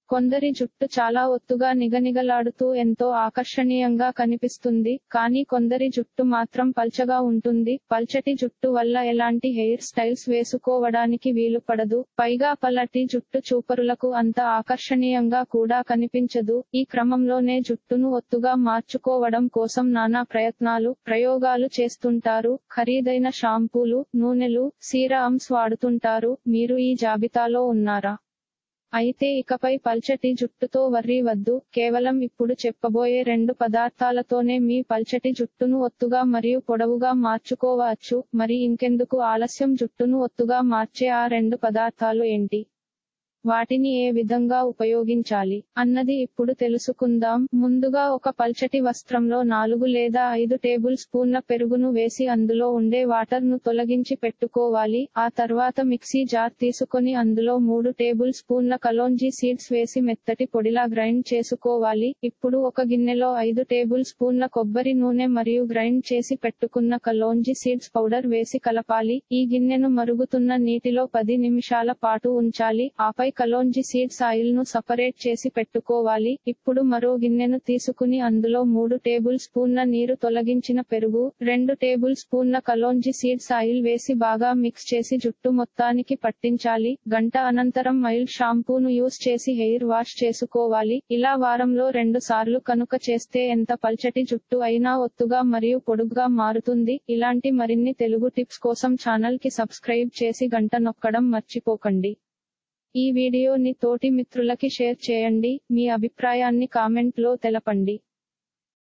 కొందరి జుట్టు చాలా ఒత్తుగా నిగనిగలాడుతూ ఎంతో ఆకర్షణీయంగా కనిపిస్తుంది కానీ కొందరి జుట్టు మాత్రం పల్చగా ఉంటుంది పల్చటి జుట్టు వల్ల ఎలాంటి హెయిర్ స్టైల్స్ వేసుకోవడానికి వీలు పడదు పైగా పల్లటి జుట్టు చూపరులకు అంత ఆకర్షణీయంగా కూడా కనిపించదు ఈ క్రమంలోనే జుట్టును ఒత్తుగా మార్చుకోవడం కోసం నానా ప్రయత్నాలు ప్రయోగాలు చేస్తుంటారు ఖరీదైన షాంపూలు నూనెలు సీరమ్స్ వాడుతుంటారు మీరు ఈ జాబితాలో ఉన్నారా అయితే ఇకపై పల్చటి జుట్టుతో వర్రీ వద్దు కేవలం ఇప్పుడు చెప్పబోయే రెండు పదార్థాలతోనే మీ పల్చటి జుట్టును ఒత్తుగా మరియు పొడవుగా మార్చుకోవచ్చు మరి ఇంకెందుకు ఆలస్యం జుట్టును ఒత్తుగా మార్చే ఆ రెండు పదార్థాలు ఏంటి వాటిని ఏ విధంగా ఉపయోగించాలి అన్నది ఇప్పుడు తెలుసుకుందాం ముందుగా ఒక పల్చటి వస్త్రంలో నాలుగు లేదా ఐదు టేబుల్ స్పూన్ల పెరుగును వేసి అందులో ఉండే వాటర్ ను తొలగించి పెట్టుకోవాలి ఆ తర్వాత మిక్సీ జార్ తీసుకొని అందులో మూడు టేబుల్ స్పూన్ల కలోంజీ సీడ్స్ వేసి మెత్తటి పొడిలా గ్రైండ్ చేసుకోవాలి ఇప్పుడు ఒక గిన్నెలో ఐదు టేబుల్ స్పూన్ల కొబ్బరి నూనె మరియు గ్రైండ్ చేసి పెట్టుకున్న కలోంజీ సీడ్స్ పౌడర్ వేసి కలపాలి ఈ గిన్నెను మరుగుతున్న నీటిలో పది నిమిషాల పాటు ఉంచాలి ఆపై కలోంజి సీడ్స్ ఆయిల్ ను సపరేట్ చేసి పెట్టుకోవాలి ఇప్పుడు మరో గిన్నెను తీసుకుని అందులో మూడు టేబుల్ స్పూన్ల నీరు తొలగించిన పెరుగు రెండు టేబుల్ స్పూన్ల కలోంజి సీడ్స్ ఆయిల్ వేసి బాగా మిక్స్ చేసి జుట్టు మొత్తానికి పట్టించాలి గంట అనంతరం మైల్డ్ షాంపూను యూస్ చేసి హెయిర్ వాష్ చేసుకోవాలి ఇలా వారంలో రెండు సార్లు కనుక చేస్తే ఎంత పల్చటి జుట్టు అయినా ఒత్తుగా మరియు పొడుగ్గా మారుతుంది ఇలాంటి మరిన్ని తెలుగు టిప్స్ కోసం ఛానల్ కి సబ్స్క్రైబ్ చేసి గంట నొక్కడం మర్చిపోకండి ఈ వీడియోని తోటి మిత్రులకి షేర్ చేయండి మీ అభిప్రాయాన్ని కామెంట్ లో తెలపండి